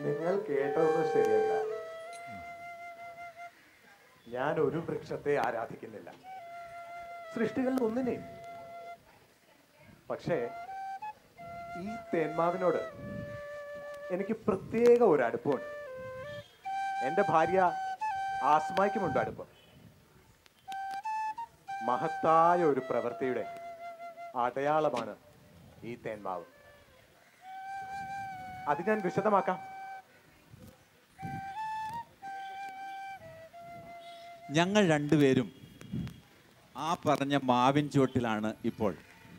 നിങ്ങൾ കേട്ടതൊന്നും ശരിയല്ല ഞാൻ ഒരു വൃക്ഷത്തെ ആരാധിക്കുന്നില്ല സൃഷ്ടികളിൽ ഒന്നിനെയും പക്ഷേ ഈ തേന്മാവിനോട് എനിക്ക് പ്രത്യേക ഒരു അടുപ്പമുണ്ട് എൻ്റെ ഭാര്യ ആസ്മയ്ക്കുമുണ്ട് അടുപ്പം മഹത്തായ ഒരു പ്രവൃത്തിയുടെ അടയാളമാണ് ഈ തേന്മാവ് അത് ഞാൻ വിശദമാക്കാം ഞങ്ങൾ രണ്ടുപേരും ആ പറഞ്ഞ മാവിൻ ചുവട്ടിലാണ് ഇപ്പോൾ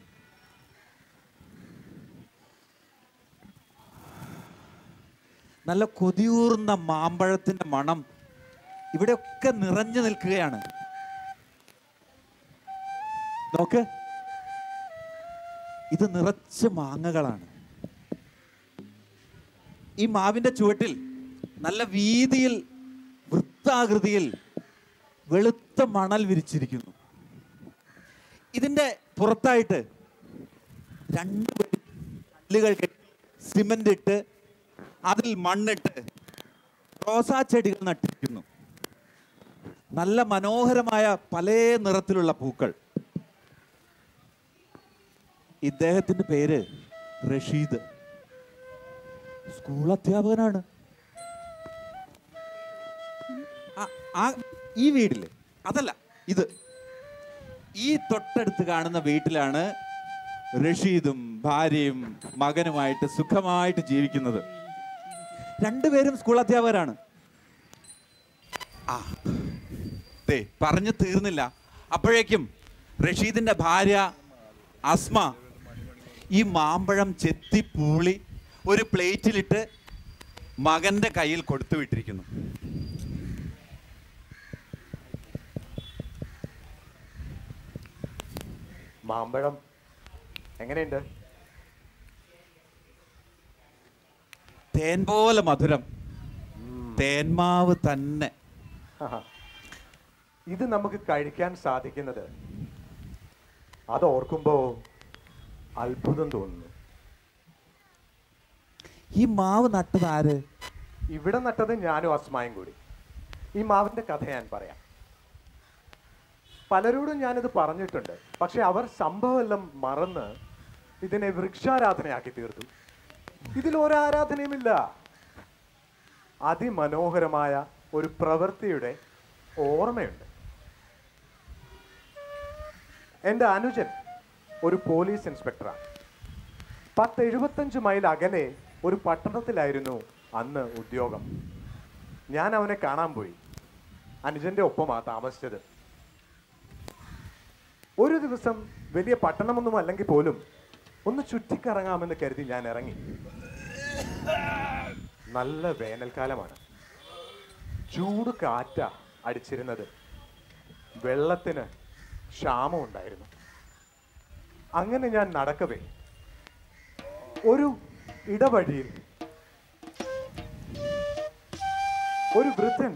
നല്ല കൊതിയൂർന്ന മാമ്പഴത്തിന്റെ മണം ഇവിടെയൊക്കെ നിറഞ്ഞു നിൽക്കുകയാണ് നോക്ക് ഇത് നിറച്ച് മാങ്ങകളാണ് ഈ മാവിന്റെ ചുവട്ടിൽ നല്ല വീതിയിൽ വൃത്താകൃതിയിൽ വെളുത്ത മണൽ വിരിച്ചിരിക്കുന്നു ഇതിന്റെ പുറത്തായിട്ട് രണ്ട് വലിയ കല്ലുകൾ കെട്ടി സിമന്റ് ഇട്ട് അതിൽ മണ്ണിട്ട് റോസാ ചെടികൾ നട്ടിരിക്കുന്നു നല്ല മനോഹരമായ പല നിറത്തിലുള്ള പൂക്കൾ ഇദ്ദേഹത്തിന്റെ പേര് റഷീദ് സ്കൂൾ അധ്യാപകനാണ് ആ- ആ ഈ വീട്ടില് അതല്ല ഇത് ഈ തൊട്ടടുത്ത് കാണുന്ന വീട്ടിലാണ് റഷീദും ഭാര്യയും മകനുമായിട്ട് സുഖമായിട്ട് ജീവിക്കുന്നത് രണ്ടുപേരും സ്കൂൾ അധ്യാപകരാണ് ആ ദേ പറഞ്ഞു തീർന്നില്ല അപ്പോഴേക്കും റഷീദിന്റെ ഭാര്യ അസ്മ ഈ മാമ്പഴം ചെത്തി പൂളി ഒരു പ്ലേറ്റിലിട്ട് മകന്റെ കയ്യിൽ കൊടുത്തു വിട്ടിരിക്കുന്നു മാമ്പഴം എങ്ങനെയുണ്ട് തേൻ പോലെ മധുരം തേന്മാവ് തന്നെ ആഹാ. ഇത് നമുക്ക് കഴിക്കാൻ സാധിക്കുന്നത് അത് ഓർക്കുമ്പോ അത്ഭുതം തോന്നുന്നു ഈ മാവ് നട്ടത് ആര് ഇവിടെ നട്ടത് ഞാനും അസ്മായും കൂടി ഈ മാവിന്റെ കഥ ഞാൻ പറയാം പലരോടും ഞാനിത് പറഞ്ഞിട്ടുണ്ട് പക്ഷെ അവർ സംഭവമെല്ലാം മറന്ന് ഇതിനെ വൃക്ഷാരാധനയാക്കി തീർത്തു ഇതിൽ ഒരാരാധനയുമില്ല അതിമനോഹരമായ ഒരു പ്രവൃത്തിയുടെ ഓർമ്മയുണ്ട് എൻ്റെ അനുജൻ ഒരു പോലീസ് ഇൻസ്പെക്ടറാണ് പത്ത് എഴുപത്തഞ്ച് മൈൽ അകലെ ഒരു പട്ടണത്തിലായിരുന്നു അന്ന് ഉദ്യോഗം ഞാൻ അവനെ കാണാൻ പോയി അനുജന്റെ ഒപ്പമാ താമസിച്ചത് ഒരു ദിവസം വലിയ പട്ടണമൊന്നും അല്ലെങ്കിൽ പോലും ഒന്ന് ചുറ്റിക്കറങ്ങാമെന്ന് കരുതി ഞാൻ ഇറങ്ങി നല്ല വേനൽക്കാലമാണ് ചൂട് കാറ്റ അടിച്ചിരുന്നത് വെള്ളത്തിന് ക്ഷാമം ഉണ്ടായിരുന്നു അങ്ങനെ ഞാൻ നടക്കവേ ഒരു ഇടവഴിയിൽ ഒരു വൃദ്ധൻ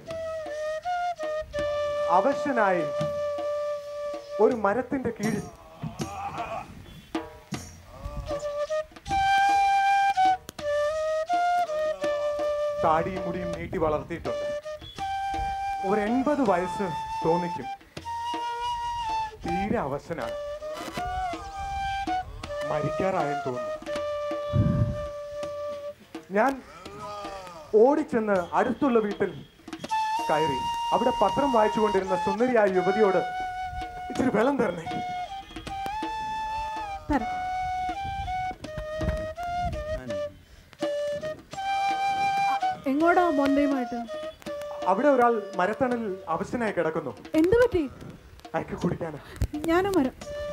അവശനായി ഒരു മരത്തിന്റെ കീഴിൽ താടിയും മുടിയും നീട്ടി വളർത്തിയിട്ടുണ്ട് ഒരു എൺപത് വയസ്സ് തോന്നിക്കും തീരെ അവശനാണ് മരിക്കാറായെന്ന് തോന്നുന്നു ഞാൻ ഓടിച്ചെന്ന് അടുത്തുള്ള വീട്ടിൽ കയറി അവിടെ പത്രം വായിച്ചുകൊണ്ടിരുന്ന സുന്ദരിയായ യുവതിയോട് ഇച്ചിരി വെള്ളം തരണേ തരാം എങ്ങോട്ടാ മോന്തയുമായിട്ട് അവിടെ ഒരാൾ മരത്തണലിൽ അവശനായി കിടക്കുന്നു എന്തു പറ്റി അയക്ക് കുടിക്കാനാ ഞാനും വരാം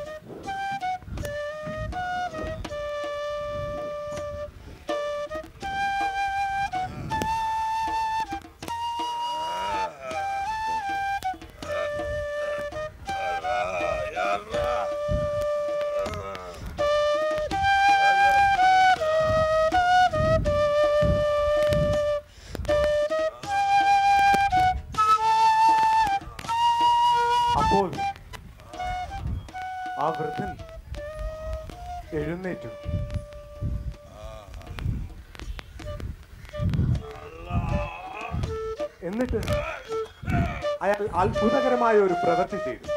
അപ്പോൾ ആ വൃദ്ധൻ എഴുന്നേറ്റു എന്നിട്ട് അയാൾ അത്ഭുതകരമായ ഒരു പ്രവൃത്തി ചെയ്തു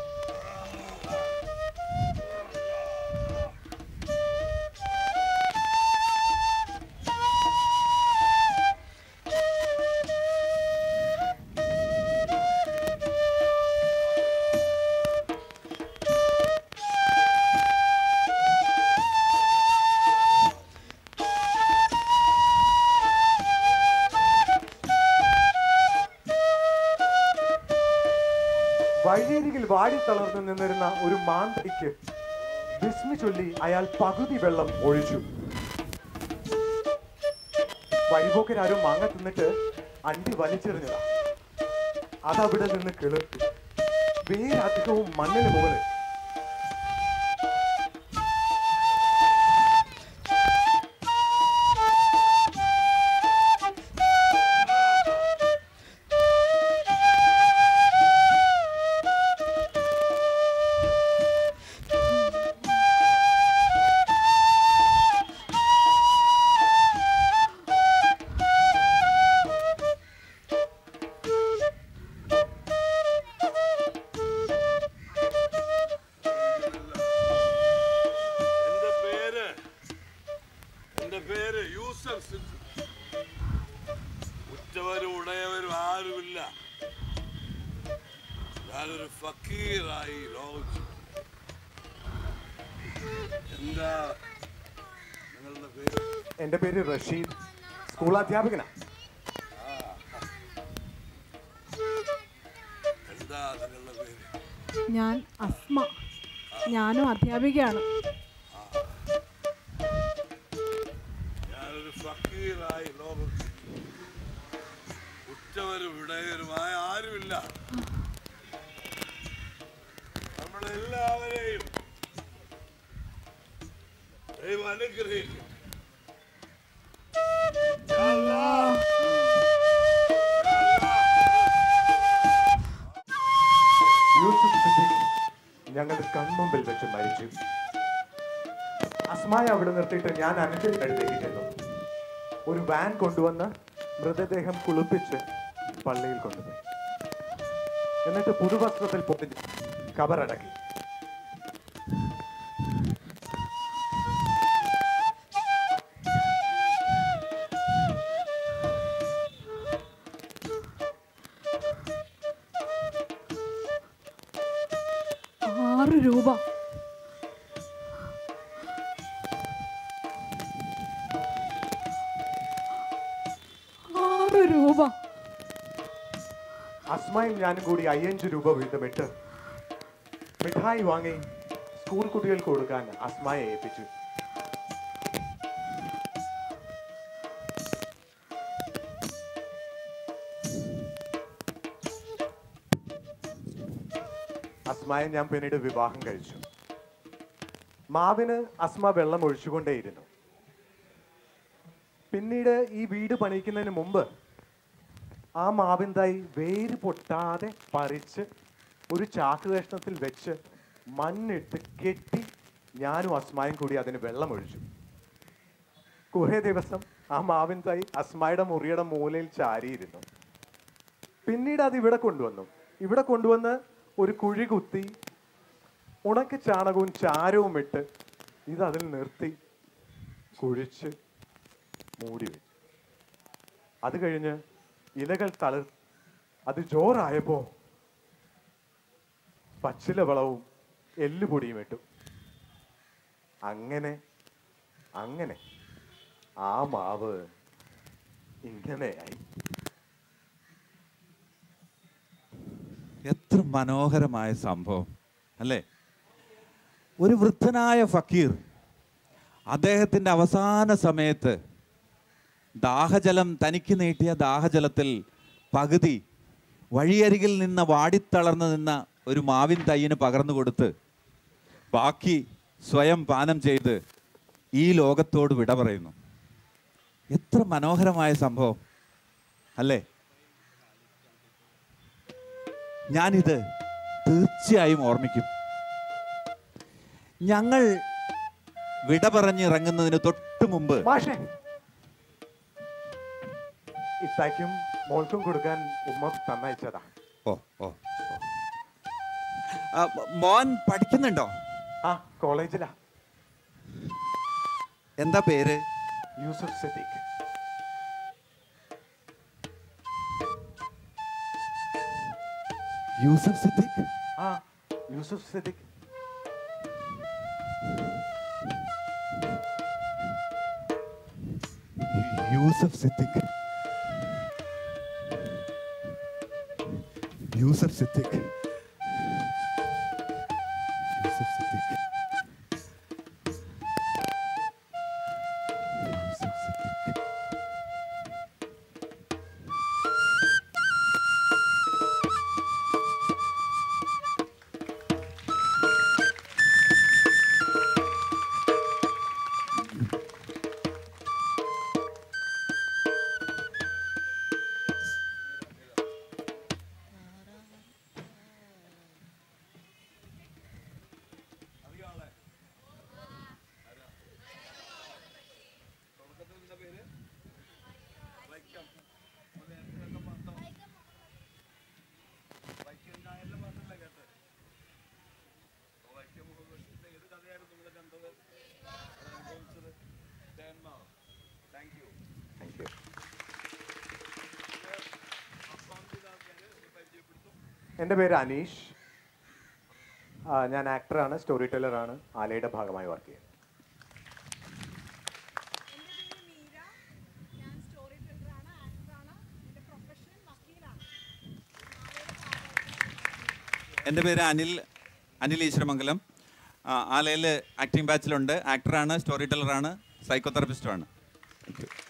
വഴിയരികിൽ വാടി തളർന്നു നിന്നിരുന്ന ഒരു മാന്തയ്ക്ക് വിസ്മി ചൊല്ലി അയാൾ പകുതി വെള്ളം ഒഴിച്ചു വഴിപോക്കരാരും മാങ്ങ തിന്നിട്ട് അണ്ടി വലിച്ചെറിഞ്ഞതാ അതവിടെ നിന്ന് കിളിർത്തു വേരധികവും മണ്ണിന് മുകളിൽ എന്റെ പേര് എന്റെ പേര് യൂസഫ് സിദ്ദീഖ് ഉറ്റവരും ഉടയവരും ആരുമില്ല ഞാനൊരു ഫക്കീറായി ലോകിച്ചു എന്താ നിങ്ങളുടെ പേര് എന്റെ പേര് റഷീദ് സ്കൂൾ അധ്യാപകനാ എന്താ നിങ്ങളുടെ പേര് ഞാൻ അസ്മ ഞാനും അധ്യാപികയാണ് ഞാനൊരു ഫക്കീറായി ലോകം ഉറ്റവരും ഇടയരുമായ ആരുമില്ല നമ്മളെല്ലാവരെയും ദൈവം അനുഗ്രഹിക്കും യാ അല്ലാഹ്. യാ അല്ലാഹ്. യൂസുഫ് സിദ്ദീഖ് ഞങ്ങളുടെ കൺമുമ്പിൽ വെച്ച് മരിച്ചു അസ്മായ അവിടെ നിർത്തിയിട്ട് ഞാൻ അനുജന്റെ അടുത്തേക്ക് ചെന്നു ഒരു വാൻ കൊണ്ടുവന്ന് മൃതദേഹം കുളിപ്പിച്ച് പള്ളിയിൽ കൊണ്ടുപോയി എന്നിട്ട് പുതുവസ്ത്രത്തിൽ പൊതിഞ്ഞ് കബറടക്കി ആറ് രൂപ ആറ് രൂപ അസ്മയും ഞാനും കൂടി അയ്യഞ്ച് രൂപ വീതമിട്ട് മിഠായി വാങ്ങി സ്കൂൾ കുട്ടികൾക്ക് കൊടുക്കാൻ അസ്മയെ ഏൽപ്പിച്ചു അസ്മയെ ഞാൻ പിന്നീട് വിവാഹം കഴിച്ചു മാവിന് അസ്മ വെള്ളം ഒഴിച്ചുകൊണ്ടേയിരുന്നു പിന്നീട് ഈ വീട് പണിയിക്കുന്നതിന് മുമ്പ് ആ മാവിൻ തൈ വേര് പൊട്ടാതെ പറിച്ച് ഒരു ചാക്ക് കഷ്ണത്തിൽ വെച്ച് മണ്ണിട്ട് കെട്ടി ഞാനും അസ്മായും കൂടി അതിന് വെള്ളം ഒഴിച്ചു കുറേ ദിവസം ആ മാവിൻ തൈ അസ്മായുടെ മുറിയുടെ മൂലയിൽ ചാരിയിരുന്നു പിന്നീട് അത് ഇവിടെ കൊണ്ടുവന്നു ഇവിടെ കൊണ്ടുവന്ന് ഒരു കുഴി കുത്തി ഉണക്ക ചാണകവും ചാരവും ഇട്ട് ഇത് അതിൽ നിർത്തി കുഴിച്ച് മൂടി വെച്ചു അത് കഴിഞ്ഞ് ഇലകൾ തളിർ അത് ജോറായപ്പോ പച്ചില വളവും എല്ലുപൊടിയും ഇട്ടു അങ്ങനെ അങ്ങനെ ആ മാവ് ഇങ്ങനെയായി എത്ര മനോഹരമായ സംഭവം അല്ലേ ഒരു വൃദ്ധനായ ഫക്കീർ അദ്ദേഹത്തിൻ്റെ അവസാന സമയത്ത് ദാഹജലം തനിക്ക് നീട്ടിയ ദാഹജലത്തിൽ പകുതി വഴിയരികിൽ നിന്ന വാടിത്തളർന്നു നിന്ന ഒരു മാവിൻ തൈയിന് പകർന്നു കൊടുത്ത് ബാക്കി സ്വയം പാനം ചെയ്ത് ഈ ലോകത്തോട് വിട പറയുന്നു എത്ര മനോഹരമായ സംഭവം അല്ലേ ഞാനിത് തീർച്ചയായും ഓർമ്മിക്കും ഞങ്ങൾ വിട പറഞ്ഞിറങ്ങുന്നതിന് തൊട്ട് മുമ്പ് മാഷേ ഇത്താക്കും മോൾക്കും കൊടുക്കാൻ ഉമ്മ തന്നയച്ചതാ ഓ ഓ ആ, മോൻ പഠിക്കുന്നുണ്ടോ ആ കോളേജിലാ എന്താ പേര് യൂസുഫ് സിദ്ദീഖ് യൂസഫ് സിദ്ദീഖ് ആ യൂസുഫ് സിദ്ദീഖ് യൂസഫ് സിദ്ദീഖ് യൂസഫ് സിദ്ദീഖ് യൂസഫ് സിദ്ദീഖ് യൂസഫ് സിദ്ദീഖ് താങ്ക് യു എൻ്റെ പേര് അനീഷ് ആ, ഞാൻ ആക്ടറാണ് സ്റ്റോറി ടെല്ലറാണ് ആലയുടെ ഭാഗമായി വർക്ക് ചെയ്യുന്നത് എൻ്റെ പേര് മീര ഞാൻ സ്റ്റോറി ടെല്ലറാണ് ആക്ടറാണ് എൻ്റെ പ്രൊഫഷൻ വക്കീലാണ് എൻ്റെ പേര് അനിൽ അനിൽ ഈശ്വരമംഗലം ആലയിൽ ആക്ടിംഗ് ബാച്ചിലുണ്ട് ആക്ടറാണ് സ്റ്റോറി ടെല്ലറാണ് സൈക്കോതെറപ്പിസ്റ്റുമാണ് താങ്ക് യു